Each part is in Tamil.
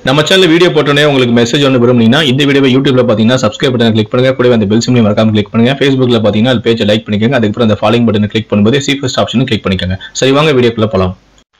நம்ம சேனல் வீடியோ போட்டோன்னே உங்களுக்கு மெசேஜ் ஒன்று விரும்புனீங்கன்னா இந்த வீடியோவை யூடியூப்ல பார்த்தீங்கன்னா சப்ஸ்கிரைப் பட்டன் கிளிக் பண்ணுங்க கூடவே அந்த பெல் சிம்லையும் மறக்காம கிளிக் பண்ணுங்க ஃபேஸ்புக்ல பார்த்தீங்கன்னா அது பேஜை லைக் பண்ணிக்கோங்க அதுக்கப்புறம் அந்த ஃபாலோயிங் பட்டனை கிளிக் பண்ணும்போது சி ஃபர்ஸ்ட் ஆப்ஷனும் கிளிக் பண்ணிக்கோங்க சரி வாங்க வீடியோக்குள்ள போலாம்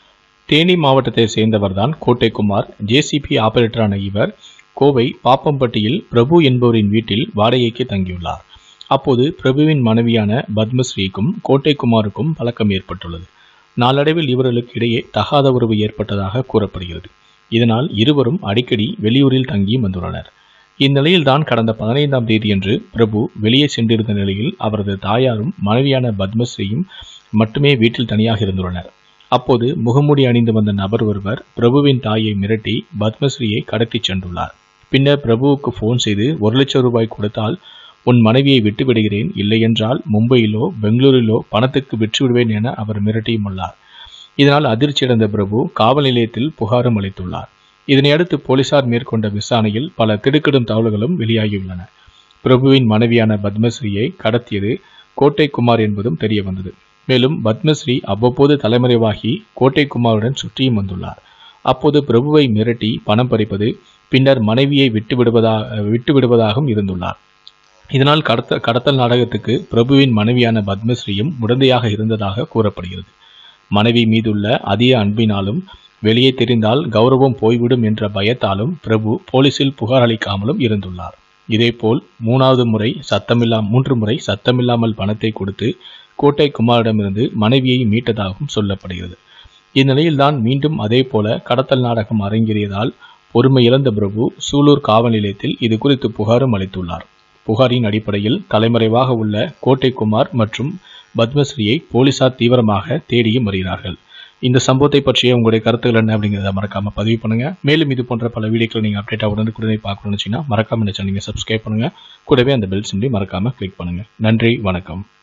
தேனி மாவட்டத்தை சேர்ந்தவர்தான் கோட்டைக்குமார் ஜேசிபி ஆபரேட்டரான இவர் கோவை பாப்பம்பட்டியில் பிரபு என்பவரின் வீட்டில் வாடகைக்கு தங்கியுள்ளார் அப்போது பிரபுவின் மனைவியான பத்மஸ்ரீக்கும் கோட்டைக்குமாருக்கும் பழக்கம் ஏற்பட்டுள்ளது நாளடைவில் இவர்களுக்கு இடையே தகாத உறவு ஏற்பட்டதாக கூறப்படுகிறது இதனால் இருவரும் அடிக்கடி வெளியூரில் தங்கி வந்துள்ளனர் இந்நிலையில்தான் கடந்த பதினைந்தாம் தேதியன்று பிரபு வெளியே சென்றிருந்த நிலையில் அவரது தாயாரும் மனைவியான பத்மஸ்ரீயும் மட்டுமே வீட்டில் தனியாக இருந்துள்ளனர் அப்போது முகமூடி அணிந்து வந்த நபர் ஒருவர் பிரபுவின் தாயை மிரட்டி பத்மஸ்ரீயை கடத்திச் சென்றுள்ளார் பின்னர் பிரபுவுக்கு ஃபோன் செய்து ஒரு லட்சம் ரூபாய் கொடுத்தால் உன் மனைவியை விட்டு விடுகிறேன் இல்லையென்றால் மும்பையிலோ பெங்களூரிலோ பணத்துக்கு விற்று விடுவேன் என அவர் மிரட்டியும் உள்ளார் இதனால் அதிர்ச்சியடைந்த பிரபு காவல் நிலையத்தில் புகாரும் அளித்துள்ளார் இதனையடுத்து போலீசார் மேற்கொண்ட விசாரணையில் பல திடுக்கிடும் தகவல்களும் வெளியாகியுள்ளன பிரபுவின் மனைவியான பத்மஸ்ரீயை கடத்தியது கோட்டை குமார் என்பதும் தெரிய வந்தது மேலும் பத்மஸ்ரீ அவ்வப்போது தலைமறைவாகி கோட்டை குமாருடன் சுற்றியும் வந்துள்ளார் அப்போது பிரபுவை மிரட்டி பணம் பறிப்பது பின்னர் மனைவியை விட்டு விடுவதா விட்டு விடுவதாகவும் இருந்துள்ளார் இதனால் கடத்த கடத்தல் நாடகத்துக்கு பிரபுவின் மனைவியான பத்மஸ்ரீயும் உடந்தையாக இருந்ததாக கூறப்படுகிறது மனைவி மீதுள்ள அதிக அன்பினாலும் வெளியே தெரிந்தால் கௌரவம் போய்விடும் என்ற பயத்தாலும் பிரபு போலீசில் புகார் அளிக்காமலும் இருந்துள்ளார் இதேபோல் மூணாவது முறை சத்தமில்லா மூன்று முறை சத்தமில்லாமல் பணத்தை கொடுத்து கோட்டை குமாரிடமிருந்து மனைவியை மீட்டதாகவும் சொல்லப்படுகிறது இந்நிலையில்தான் மீண்டும் அதே போல கடத்தல் நாடகம் அரங்கேறியதால் பொறுமை இழந்த பிரபு சூலூர் காவல் நிலையத்தில் இது குறித்து புகாரும் அளித்துள்ளார் புகாரின் அடிப்படையில் தலைமறைவாக உள்ள கோட்டை குமார் மற்றும் பத்மஸ்ரீயை போலீசார் தீவிரமாக தேடியும் வருகிறார்கள் இந்த சம்பவத்தை பற்றிய உங்களுடைய கருத்துக்கள் என்ன அப்படிங்கிறத மறக்காம பதிவு பண்ணுங்க மேலும் இது போன்ற பல வீடியோக்களை நீங்க அப்டேட்டா உடனுக்குடனே பார்க்கணும்னு வச்சுன்னா மறக்காம இந்த சேனல் சப்ஸ்கிரைப் பண்ணுங்க கூடவே அந்த பெல் சிம்லி மறக்காம கிளிக் பண்ணுங்க நன்றி வணக்கம்